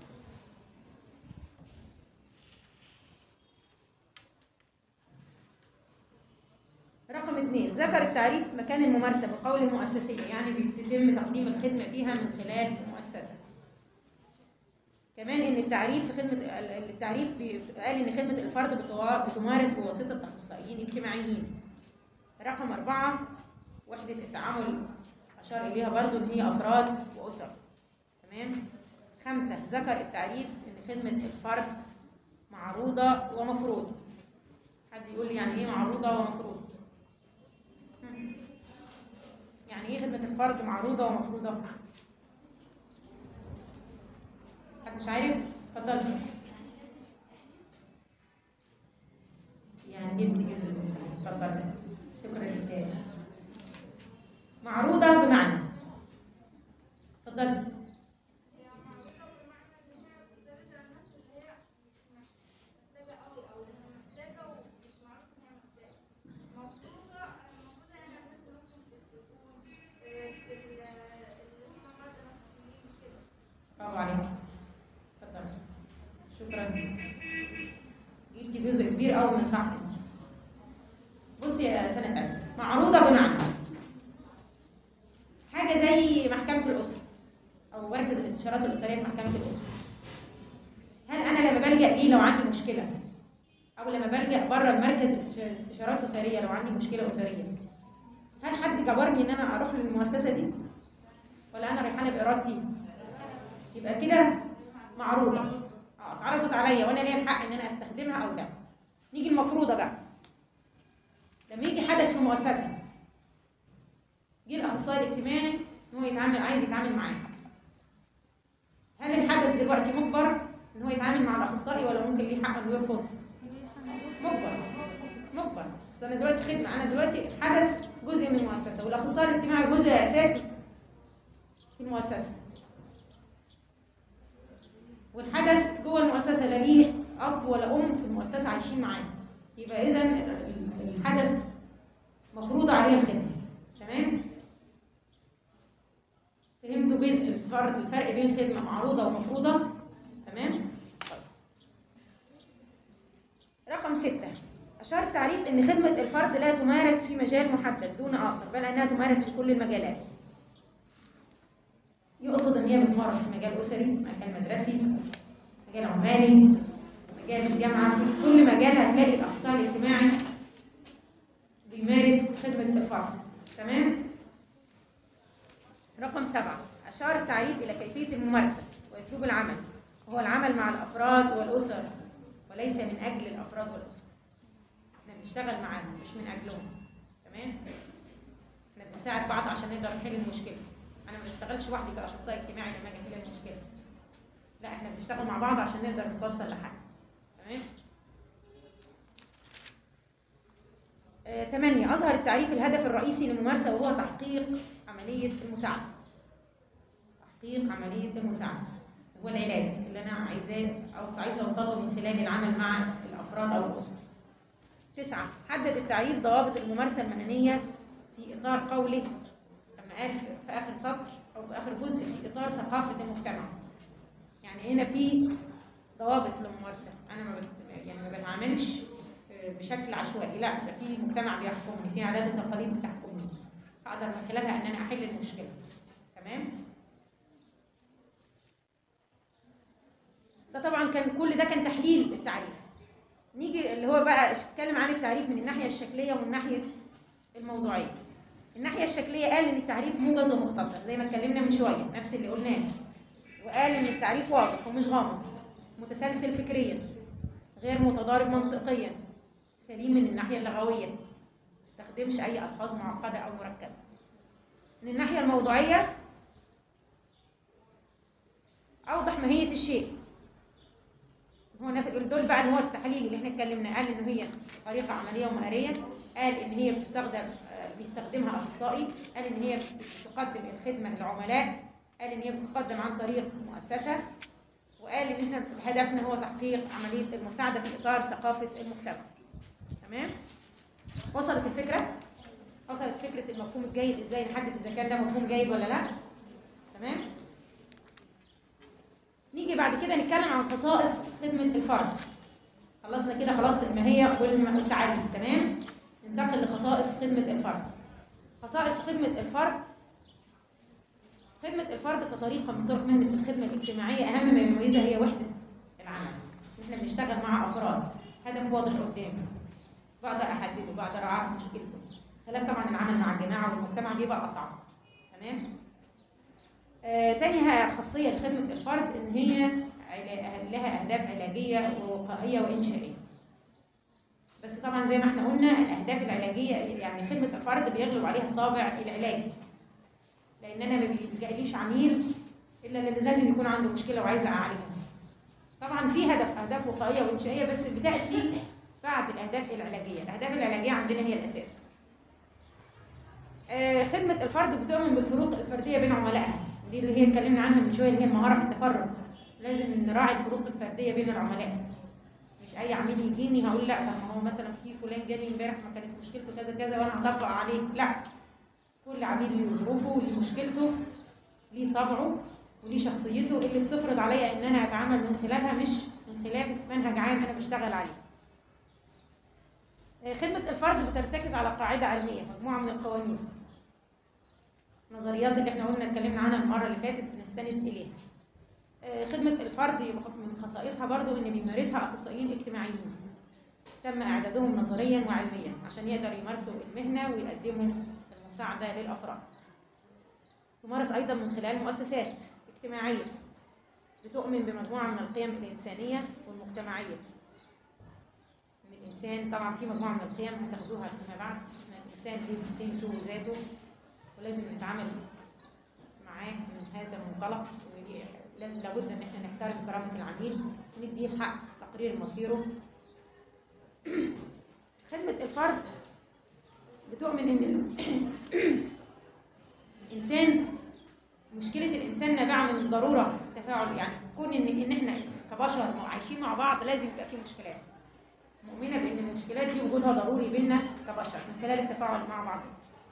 رقم اثنين ذكر التعريف مكان الممارسه بقوله مؤسسيه يعني بيتم تقديم الخدمه فيها من خلال مؤسسه كمان ان التعريف في خدمه التعريف بي- قال ان خدمه الفرد بتوا- بتمارس بواسطه اخصائيين اجتماعيين رقم أربعة وحدة التعامل أشار إليها برضو إن هي أفراد وأسر تمام خمسة ذكر التعريف إن خدمة الفرد معروضة ومفروضة حد يقول لي يعني إيه معروضة ومفروضة هم. يعني إيه خدمة الفرد معروضة ومفروضة محدش عارف اتفضل يعني جبت جزء الإنسان اتفضل شكرا لله معروضة بمعنى اتفضلي برافو عليك اتفضلي شكرا جبتي جزء كبير قوي من صاحبك بصي يا سلام الاستشارات الاسريه في محكمه الاسره هل انا لما بلجا ليه لو عندي مشكله او لما بلجا بره المركز است- استشارات اسريه لو عندي مشكله اسريه هل حد جبرني ان انا اروح للمؤسسه دي ولا انا ريحانه بارادتي يبقى كده معروضه اه اتعرضت عليا وانا ليا الحق ان انا استخدمها او لا نيجي المفروضه بقى لما يجي حدث في مؤسسه جه الاخصائي الاجتماعي ان هو يتعامل عايز يتعامل معاه هل الحدث دلوقتي مجبر ان هو يتعامل مع الاخصائي ولا ممكن ليه حق انه يرفض مجبر مجبر بس انا دلوقتي خدمه انا دلوقتي الحدث جزء من المؤسسه والاخصائي الاجتماعي جزء اساسي في المؤسسه والحدث جوه المؤسسه لا ليه اب ولا ام في المؤسسه عايشين معاه يبقى اذا الحدث مفروض عليه الخدمه تمام فهمتوا بين الفرق الفرق بين خدمه معروضه ومفروضه تمام طيب. رقم ستة أشار التعريف أن خدمة الفرد لا تمارس في مجال محدد دون آخر بل أنها تمارس في كل المجالات يقصد ان هي بتمارس في مجال اسري مجال مدرسي مجال عمالي مجال الجامعه في كل مجال هتلاقي الاخصائي الاجتماعي بيمارس خدمه الفرد تمام رقم سبعة أشار التعريف إلى كيفية الممارسة وأسلوب العمل وهو العمل مع الأفراد والأسر وليس من أجل الأفراد والأسر احنا بنشتغل معاهم مش من أجلهم تمام احنا بنساعد بعض عشان نقدر نحل المشكلة انا ما بشتغلش وحدي كاخصائي اجتماعي لما اجي احل المشكله لا احنا بنشتغل مع بعض عشان نقدر نتوصل لحل تمام آه، ثمانية أظهر التعريف الهدف الرئيسي للممارسة وهو تحقيق عملية المساعدة تحقيق عملية المساعدة هو العلاج اللي أنا عايزاه أو عايزة أوصله من خلال العمل مع الأفراد أو الأسر تسعة حدد التعريف ضوابط الممارسة المهنية في إطار قوله لما قال في في اخر سطر او في اخر جزء في اطار ثقافه المجتمع يعني هنا في ضوابط للممارسه انا ما بت... يعني ما بتعاملش آه، بشكل عشوائي لا ده في مجتمع بيحكمني في عادات وتقاليد بتحكمني اقدر من خلالها ان انا احل المشكله تمام ده طبعا كان كل ده كان تحليل التعريف نيجي اللي هو بقى اتكلم عن التعريف من الناحيه الشكليه ومن ناحيه الموضوعيه الناحيه الشكليه قال ان التعريف موجز ومختصر زي ما اتكلمنا من شويه نفس اللي قلناه وقال ان التعريف واضح ومش غامض متسلسل فكريا غير متضارب منطقيا سليم من الناحيه اللغويه ما استخدمش اي الفاظ معقده او مركبه من الناحيه الموضوعيه اوضح ماهيه الشيء هو نف- دول بقى اللي هو التحليل اللي احنا اتكلمنا قال ان هي طريقه عمليه ومهاريه قال ان هي بتستخدم آه، بيستخدمها اخصائي قال ان هي بتقدم الخدمه للعملاء قال ان هي بتقدم عن طريق مؤسسه وقال ان احنا هدفنا هو تحقيق عمليه المساعده في اطار ثقافه المجتمع تمام وصلت الفكره وصلت فكره المفهوم الجيد ازاي نحدد اذا كان ده مفهوم جيد ولا لا تمام نيجي بعد كده نتكلم عن خصائص خدمة الفرد خلصنا كده خلاص الماهية والم- والتعريف تمام ننتقل لخصائص خدمة الفرد خصائص خدمة الفرد خدمة الفرد كطريقة من طرق مهنة الخدمة الاجتماعية أهم ما يميزها هي وحدة العمل احنا بنشتغل مع أفراد هدف واضح قدامي بقدر أحدده بقدر أعرف مشكلته خلاف طبعا العمل مع الجماعة والمجتمع بيبقى أصعب تمام آه، تاني ها- خاصية لخدمة الفرد إن هي علا- لها أهداف علاجية ووقائية وإنشائية. بس طبعا زي ما احنا قلنا الأهداف العلاجية يعني خدمة الفرد بيغلب عليها الطابع العلاجي. لأن أنا ما بيلجأليش عميل إلا اللي لازم يكون عنده مشكلة وعايز أعالجها. طبعا في هدف أهداف وقائية وإنشائية بس بتأتي بعد الأهداف العلاجية، الأهداف العلاجية عندنا هي الأساس. آه، خدمة الفرد بتؤمن بالفروق الفردية بين عملائها دي اللي هي اتكلمنا عنها من شوية اللي هي المهارة في التفرد لازم نراعي الفروق الفردية بين العملاء مش أي عميل يجيني هقول لا طب ما هو مثلا في فلان جالي امبارح ما كانت مشكلته كذا كذا وأنا هطبق عليه لا كل عميل ليه ظروفه ليه مشكلته ليه طبعه وليه شخصيته اللي بتفرض عليا إن أنا أتعامل من خلالها مش من خلال منهج عام أنا بشتغل عليه آه، خدمة الفرد بترتكز على قاعدة علمية مجموعة من القوانين النظريات اللي احنا قلنا اتكلمنا عنها المرة اللي فاتت بنستند إليها آه، خدمة الفرد يبقى من خصائصها برضو إن بيمارسها أخصائيين اجتماعيين تم إعدادهم نظريا وعلميا عشان يقدروا يمارسوا المهنة ويقدموا المساعدة للأفراد تمارس أيضا من خلال مؤسسات اجتماعية بتؤمن بمجموعة من القيم الإنسانية والمجتمعية إن الإنسان طبعا في مجموعة من القيم هتاخدوها فيما بعد إن الإنسان ليه قيمته وذاته ولازم نتعامل معاه من هذا المنطلق ودي لازم لابد ان احنا نحترم كرامه العميل ونديه حق تقرير مصيره خدمه الفرد بتؤمن ان ال- الانسان مشكله الانسان نابعه من الضروره التفاعل يعني كون ان ان احنا كبشر عايشين مع بعض لازم يبقى في مشكلات مؤمنه بان المشكلات دي وجودها ضروري بينا كبشر من خلال التفاعل مع بعض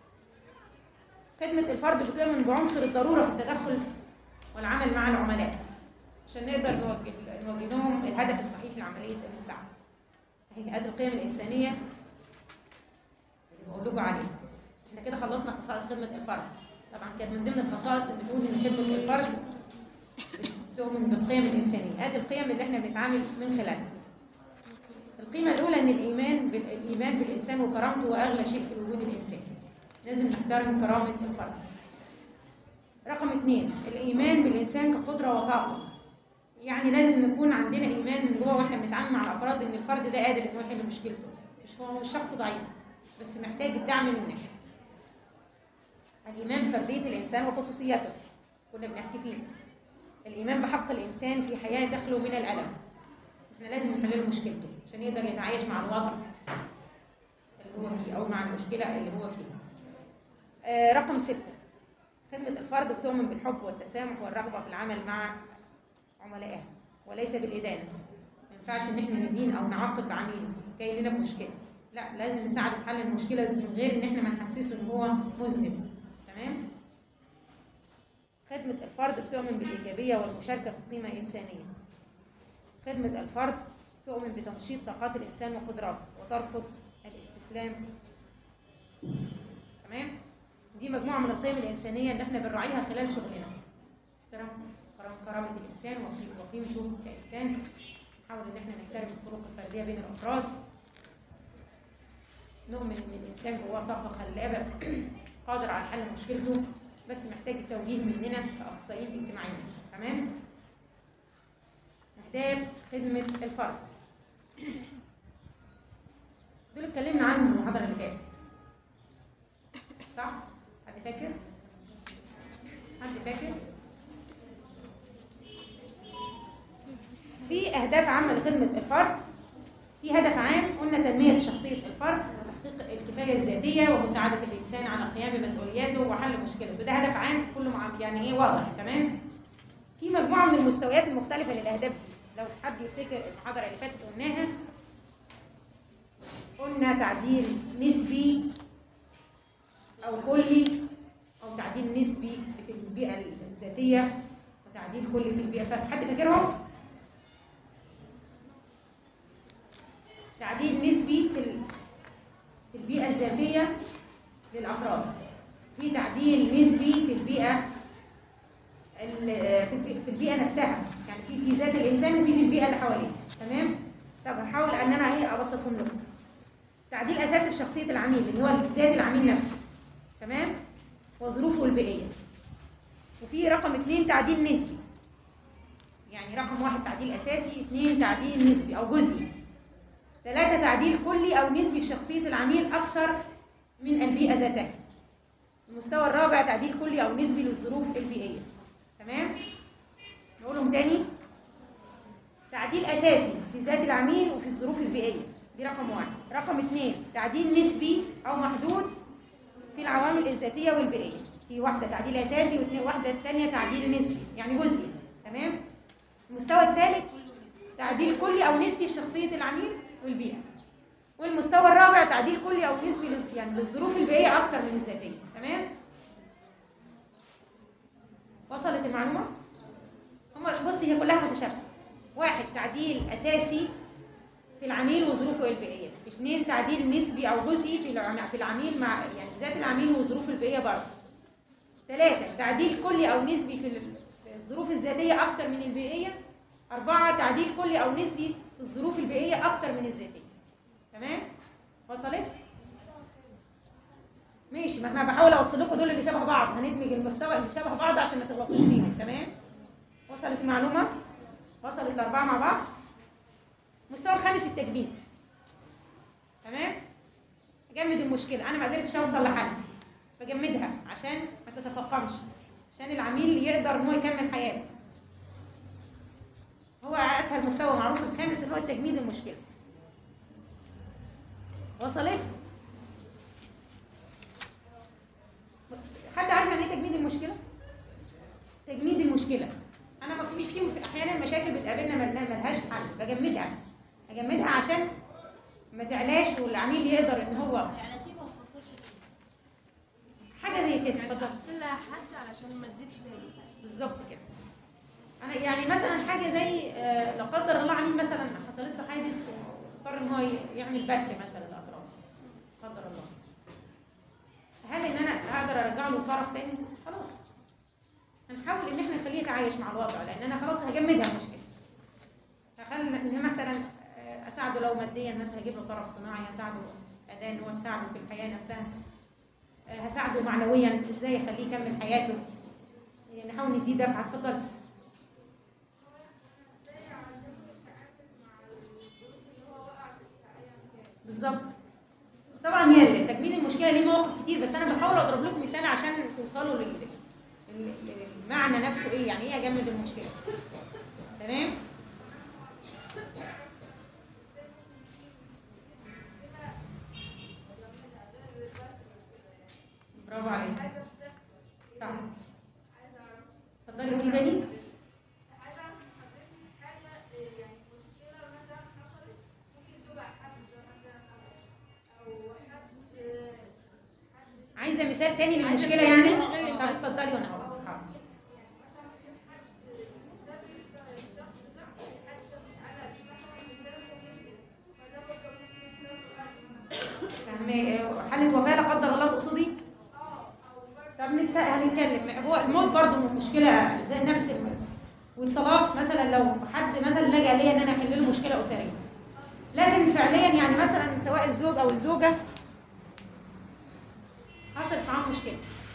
خدمة الفرد بتؤمن بعنصر الضرورة في التدخل والعمل مع العملاء عشان نقدر نوجه نوجه لهم الهدف الصحيح لعملية المساعدة. هي هذه القيم الإنسانية اللي بقول لكم عليها. احنا كده خلصنا خصائص خدمة الفرد. طبعا كانت من ضمن الخصائص اللي بتقول إن خدمة الفرد بتؤمن بالقيم الإنسانية. هذه القيم اللي احنا بنتعامل من خلالها. القيمة الأولى إن الإيمان بال- الإيمان بالإنسان وكرامته هو أغلى شيء في الوجود الإنساني. لازم نحترم كرامة الفرد. رقم اثنين الإيمان بالإنسان كقدرة وطاقة. يعني لازم نكون عندنا إيمان من جوه وإحنا بنتعامل مع الأفراد إن الفرد ده قادر إنه يحل مشكلته. مش هو مش شخص ضعيف بس محتاج الدعم منك. الإيمان بفردية الإنسان وخصوصيته. كنا بنحكي فيه. الإيمان بحق الإنسان في حياة تخلو من الألم. إحنا لازم نحل له مشكلته عشان يقدر يتعايش مع الوضع اللي هو فيه أو مع المشكلة اللي هو فيها. آه، رقم ستة خدمة الفرد بتؤمن بالحب والتسامح والرغبة في العمل مع عملائها وليس بالإدانة ما ينفعش إن إحنا ندين أو نعاقب عميل جاي لنا بمشكلة لا لازم نساعده في حل المشكلة دي من غير إن إحنا ما نحسسه إن هو مذنب تمام خدمة الفرد بتؤمن بالإيجابية والمشاركة في قيمة إنسانية خدمة الفرد تؤمن بتنشيط طاقات الإنسان وقدراته وترفض الاستسلام تمام دي مجموعة من القيم الإنسانية اللي احنا بنراعيها خلال شغلنا احترام كرام كرامة الإنسان وقيم- وقيمته كإنسان نحاول إن احنا نحترم الفروق الفردية بين الأفراد نؤمن إن الإنسان جواه طاقة خلابة قادر على حل مشكلته بس محتاج التوجيه مننا كأخصائيين اجتماعيين تمام أهداف خدمة الفرد دول اتكلمنا عنهم المحاضرة اللي فاتت صح؟ حد فاكر؟ حد فاكر؟ في أهداف عامة لخدمة الفرد في هدف عام قلنا تنمية شخصية الفرد وتحقيق الكفاية الذاتية ومساعدة الإنسان على القيام بمسؤولياته وحل مشكلته ده هدف عام كله مع يعني إيه واضح تمام؟ في مجموعة من المستويات المختلفة للأهداف دي لو حد يفتكر المحاضرة اللي فاتت قلناها قلنا تعديل نسبي أو كلي أو تعديل نسبي في البيئة الذاتية وتعديل كلي في البيئة حد فاكرهم؟ تعديل نسبي في ال- في البيئة الذاتية للأفراد في تعديل نسبي في البيئة ال- في البي- في البيئة نفسها يعني في في ذات الإنسان وفي في البيئة اللي حواليه تمام؟ طب هحاول أن أنا إيه أبسطهم لكم تعديل أساسي في شخصية العميل اللي هو ذات العميل نفسه تمام وظروفه البيئيه وفي رقم اثنين تعديل نسبي يعني رقم واحد تعديل اساسي اثنين تعديل نسبي او جزئي ثلاثة تعديل كلي او نسبي في شخصية العميل اكثر من البيئة ذاتها المستوى الرابع تعديل كلي او نسبي للظروف البيئية تمام نقولهم تاني تعديل اساسي في ذات العميل وفي الظروف البيئية دي رقم واحد رقم اثنين تعديل نسبي او محدود في العوامل الذاتية والبيئية في واحدة تعديل أساسي واثنين واحدة الثانية تعديل نسبي يعني جزئي تمام المستوى الثالث تعديل كلي أو نسبي في شخصية العميل والبيئة والمستوى الرابع تعديل كلي أو نسبي لز- يعني للظروف البيئية أكتر من الذاتية تمام وصلت المعلومة؟ هم بصي هي كلها متشابهة واحد تعديل أساسي في العميل وظروفه البيئيه اثنين تعديل نسبي او جزئي في العم- في العميل مع يعني ذات العميل وظروفه البيئيه برضه ثلاثه تعديل كلي او نسبي في ال- في الظروف الذاتيه اكتر من البيئيه أربعة تعديل كلي أو نسبي في الظروف البيئية أكتر من الذاتية تمام؟ وصلت؟ ماشي ما احنا بحاول أوصل لكم دول اللي شبه بعض هندمج المستوى اللي شبه بعض عشان ما تغلطوش فيهم تمام؟ وصلت المعلومة؟ وصلت الأربعة مع بعض؟ المستوى الخامس التجميد تمام؟ أجمد المشكلة أنا ما قدرتش أوصل لحل بجمدها عشان ما تتفاقمش عشان العميل يقدر إن هو يكمل حياته هو اسهل مستوى معروف الخامس اللي هو تجميد المشكله وصلت حد عارف يعني ايه تجميد المشكله تجميد المشكله انا ما فيش فيه احيانا مشاكل بتقابلنا ملنا- ملهاش حل بجمدها اجمدها عشان ما تعلاش والعميل يقدر ان هو يعني اسيبها وما افكرش فيها حاجه زي كده يعني اتفضل احط لها حد علشان ما تزيدش تاني بالظبط كده انا يعني مثلا حاجه زي آه، لا قدر الله عميل مثلا حصلت له حادث واضطر ان هو ي- يعمل بتر مثلا الاطراف قدر الله هل ان انا هقدر ارجع له طرف تاني خلاص هنحاول ان احنا نخليه يتعايش مع الوضع لان انا خلاص هجمدها المشكله هخلي ان مثلا آه، اساعده لو ماديا مثلا هجيب له طرف صناعي هساعده اداه ان هو تساعده في الحياه نفسها آه، هساعده معنويا ازاي اخليه يكمل حياته يعني نحاول نديه دفعه اتفضل بالظبط طبعا هي تكميل المشكله ليه مواقف كتير بس انا بحاول اضرب لكم مثال عشان توصلوا لل لل- للمعنى نفسه ايه يعني ايه اجمد المشكله تمام برافو عليك صح اتفضلي قولي تاني عايزه مثال تاني للمشكله مثال يعني تاني غير طب البث. اتفضلي وانا هقول حاضر. فاهمة حالة وفاة لا قدر الله تقصدي؟ طب نتك- هنتكلم هو الموت برضه مشكلة زي نفس الموت والطلاق مثلا لو حد مثلا لجأ ليا ان انا احل له مشكلة أسرية لكن فعليا يعني مثلا سواء الزوج او الزوجة حصلت معاهم مشكلة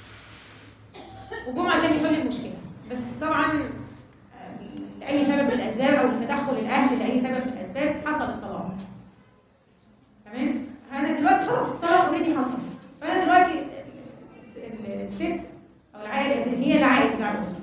وجم عشان يحل المشكلة بس طبعا آه، لأي سبب من الأسباب أو لتدخل الأهل لأي سبب من الأسباب حصل الطلاق تمام انا دلوقتي خلاص الطلاق اوريدي حصل فانا دلوقتي الس- الست او العائله هي العائد بتاع الاسره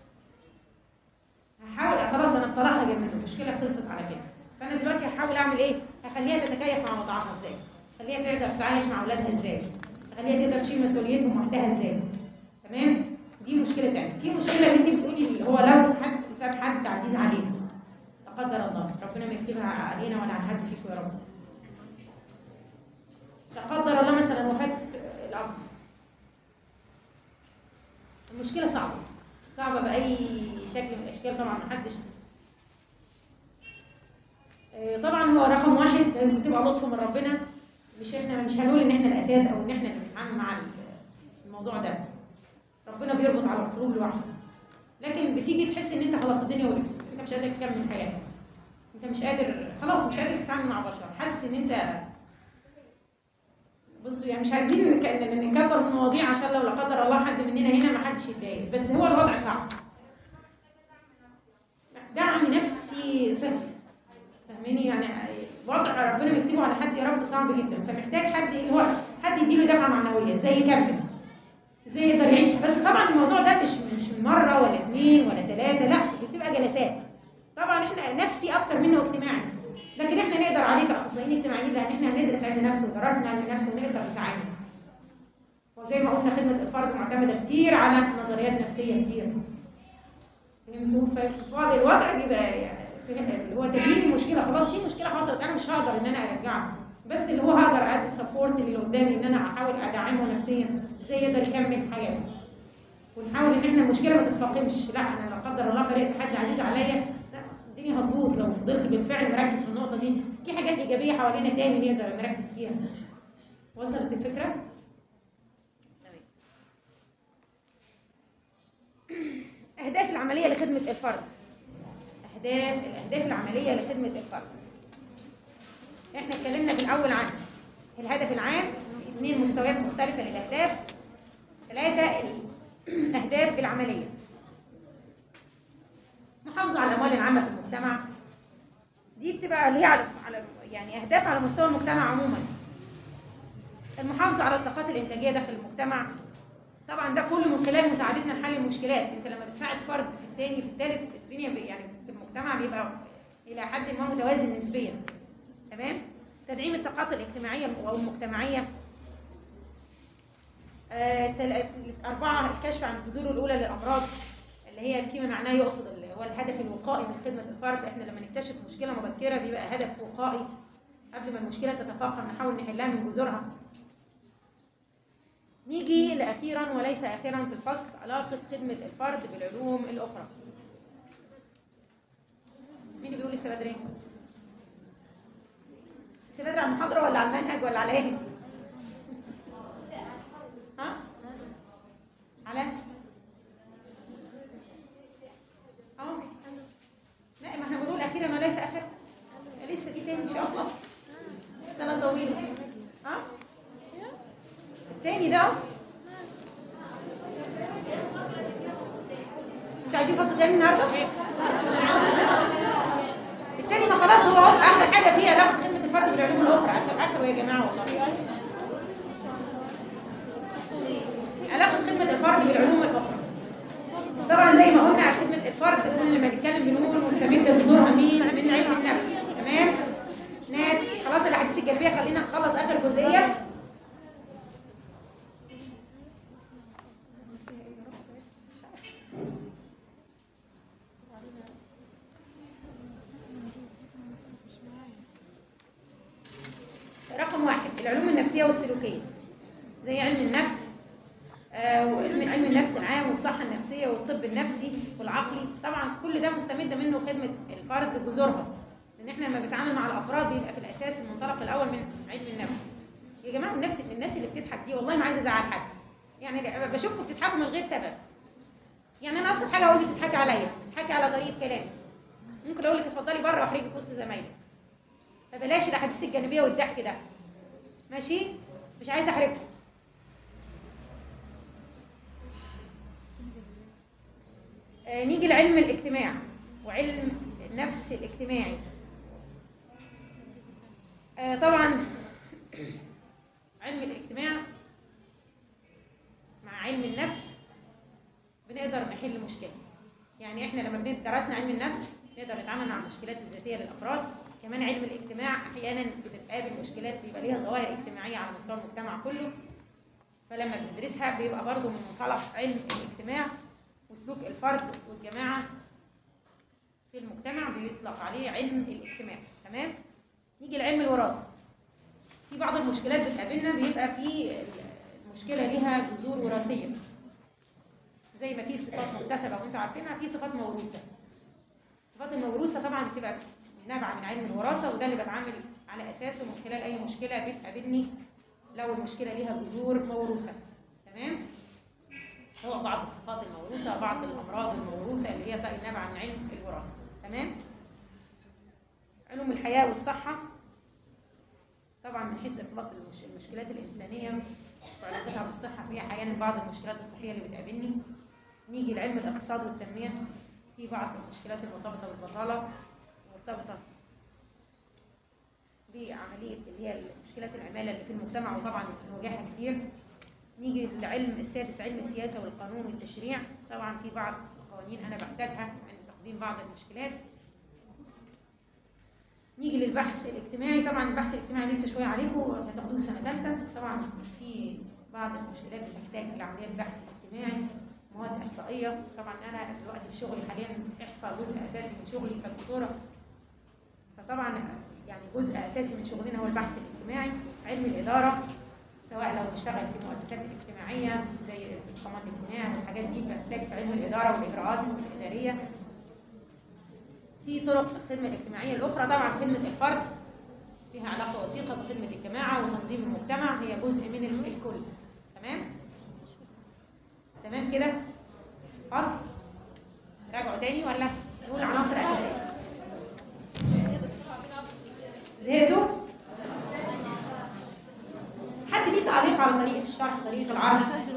هحاول خلاص انا الطلاق هجمده المشكله خلصت على كده فانا دلوقتي هحاول اعمل ايه هخليها تتكيف مع وضعها ازاي اخليها تقدر تتعايش مع اولادها ازاي اخليها تقدر تشيل مسؤوليتهم وحدها ازاي تمام دي مشكله تانية في مشكله اللي انت بتقولي اللي هو لو حد ساب حد عزيز علينا لا قدر الله ربنا ما يكتبها علينا ولا على حد فيكم يا رب لا قدر الله مثلا وفاة الأب المشكلة صعبة صعبة بأي شكل من الأشكال طبعا محدش آه، طبعا هو رقم واحد بتبقى لطف من ربنا مش احنا مش هنقول ان احنا الاساس او ان احنا اللي بنتعامل مع الموضوع ده ربنا بيربط على القلوب لوحده لكن بتيجي تحس ان انت خلاص الدنيا وقفت انت مش قادر تكمل حياتك انت مش قادر خلاص مش قادر تتعامل مع بشر حاسس ان انت بصوا يعني مش عايزين نك- نكبر المواضيع عشان لو لا قدر الله حد مننا هنا ما حدش يتضايق بس هو الوضع صعب دعم نفسي صفر فاهماني يعني وضع ربنا مكتوبه على حد يا رب صعب جدا فمحتاج حد اللي هو حد يديله دفعه معنويه ازاي يكمل ازاي يقدر يعيش بس طبعا الموضوع ده مش مش من مره ولا اثنين ولا ثلاثه لا بتبقى جلسات طبعا احنا نفسي اكتر منه اجتماعي لكن احنا نقدر عليه كاخصائيين اجتماعيين لان احنا هندرس علم نفس ودرسنا علم نفس ونقدر نتعامل وزي ما قلنا خدمه الفرد معتمده كتير على نظريات نفسيه كتير فهمتوا ففي بعض الوضع بيبقى يعني اللي هو تجميد المشكله خلاص في مشكله حصلت انا مش هقدر ان انا ارجعها بس اللي هو هقدر اقدم سبورت للي قدامي ان انا احاول ادعمه نفسيا ازاي يقدر يكمل حياته ونحاول ان احنا المشكله ما تتفاقمش لا انا لا قدر الله فرقت حد عزيز عليا لا الدنيا هتبوظ لو فضلت بالفعل مركز في النقطه دي في حاجات ايجابيه حوالينا تاني نقدر نركز فيها وصلت الفكره تمام الاهداف العمليه لخدمه الفرد اهداف الاهداف العمليه لخدمه الفرد احنا اتكلمنا في الاول عن الهدف العام اثنين مستويات مختلفه للاهداف ثلاثه الاهداف العمليه محافظه على الاموال العامه في المجتمع دي بتبقى اللي هي على على يعني اهداف على مستوى المجتمع عموما المحافظه على الطاقات الانتاجيه داخل المجتمع طبعا ده كله من خلال مساعدتنا لحل المشكلات انت لما بتساعد فرد في الثاني في الثالث الدنيا بي- يعني في المجتمع بيبقى الى حد ما متوازن نسبيا تمام تدعيم الطاقات الاجتماعيه او المجتمعيه آه، تل- أربعة الكشف عن الجذور الأولى للأمراض اللي هي فيما معناه يقصد اللي هو الهدف الوقائي من خدمة الفرد احنا لما نكتشف مشكلة مبكرة بيبقى هدف وقائي قبل ما المشكلة تتفاقم نحاول نحلها من جذورها نيجي لأخيرا وليس أخيرا في الفصل علاقة خدمة الفرد بالعلوم الأخرى مين اللي بيقول لسه بدري؟ لسه بدري على المحاضرة ولا على المنهج ولا على إيه؟ ها؟ على اه لا ما احنا بنقول اخيرا وليس اخر لسه في تاني ان شاء الله سنه طويله ها التاني ده أهو. انتوا عايزين فصل تاني النهارده التاني ما خلاص هو أهو اخر حاجه فيه علاقه خدمه الفرد بالعلوم الاخرى اخر اخر يا جماعه والله علاقة خدمة الفرد بالعلوم الأخرى. طبعا زي ما قلنا خدمة الفرد كل لما نتكلم بنقول مستمدة من دورها مين؟ من علم النفس، تمام؟ ناس خلاص الأحاديث الجانبية خلينا نخلص آخر جزئية. رقم واحد العلوم النفسية والسلوكية. زي علم النفس آه، وعلم علم النفس العام والصحة النفسية والطب النفسي والعقلي طبعا كل ده مستمد منه خدمة الفرد بجذورها لأن احنا لما بنتعامل مع الأفراد بيبقى في الأساس المنطلق الأول من علم النفس يا جماعة النفس الناس اللي بتضحك دي والله ما عايزة أزعل حد يعني بشوفكم بتضحكوا من غير سبب يعني أنا أبسط حاجة أقول لك بتضحكي عليا بتضحكي على طريقة كلامي ممكن أقول لك اتفضلي بره وأحرجك وسط زمايلك فبلاش الأحاديث الجانبية والضحك ده ماشي مش عايزة أحرجكم آه، نيجي لعلم الاجتماع وعلم النفس الاجتماعي آه، طبعا علم الاجتماع مع علم النفس بنقدر نحل مشكلة يعني احنا لما بن- درسنا علم النفس نقدر نتعامل مع المشكلات الذاتية للأفراد كمان علم الاجتماع أحيانا بتتقابل مشكلات بيبقى ليها ظواهر اجتماعية على مستوى المجتمع كله فلما بندرسها بيبقى برضه من منطلق علم الاجتماع وسلوك الفرد والجماعة في المجتمع بيطلق عليه علم الاجتماع تمام نيجي لعلم الوراثة في بعض المشكلات بتقابلنا بيبقى في المشكلة ليها جذور وراثية زي ما في صفات مكتسبة وانتوا عارفينها في صفات موروثة الصفات الموروثة طبعا بتبقى نابعة من علم الوراثة وده اللي بتعامل على أساسه من خلال أي مشكلة بتقابلني لو المشكلة ليها جذور موروثة تمام هو بعض الصفات الموروثة بعض الأمراض الموروثة اللي هي نابعة من علم الوراثة تمام علوم الحياة والصحة طبعا من حيث إطلاق المش- المشكلات الإنسانية وعلاقتها بالصحة في أحيانا بعض المشكلات الصحية اللي بتقابلني نيجي لعلم الاقتصاد والتنمية في بعض المشكلات المرتبطة بالبطالة مرتبطة بعملية اللي هي مشكلات العمالة اللي في المجتمع وطبعا بنواجهها كتير نيجي للعلم السادس علم السياسة والقانون والتشريع طبعا في بعض القوانين أنا بحتاجها عند تقديم بعض المشكلات نيجي للبحث الاجتماعي طبعا البحث الاجتماعي لسه شوية عليكم هتاخدوه سنة ثالثة طبعا في بعض المشكلات بتحتاج لعملية بحث اجتماعي مواد إحصائية طبعا أنا دلوقتي في شغلي حاليا إحصاء جزء أساسي من شغلي كدكتورة فطبعا يعني جزء أساسي من شغلنا هو البحث الاجتماعي علم الإدارة سواء لو بتشتغل في المؤسسات الاجتماعية زي الإقامات الاجتماعية والحاجات دي بتحتاج علم الإدارة والإجراءات الإدارية في طرق الخدمة الاجتماعية الأخرى طبعا خدمة الفرد لها علاقة وثيقة بخدمة الجماعة وتنظيم المجتمع هي جزء من ال- الكل تمام؟ تمام كده؟ فصل راجعوا تاني ولا نقول عناصر اساسيه زهقتوا حد ليه تعليق على طريقه الشرح طريقه العرض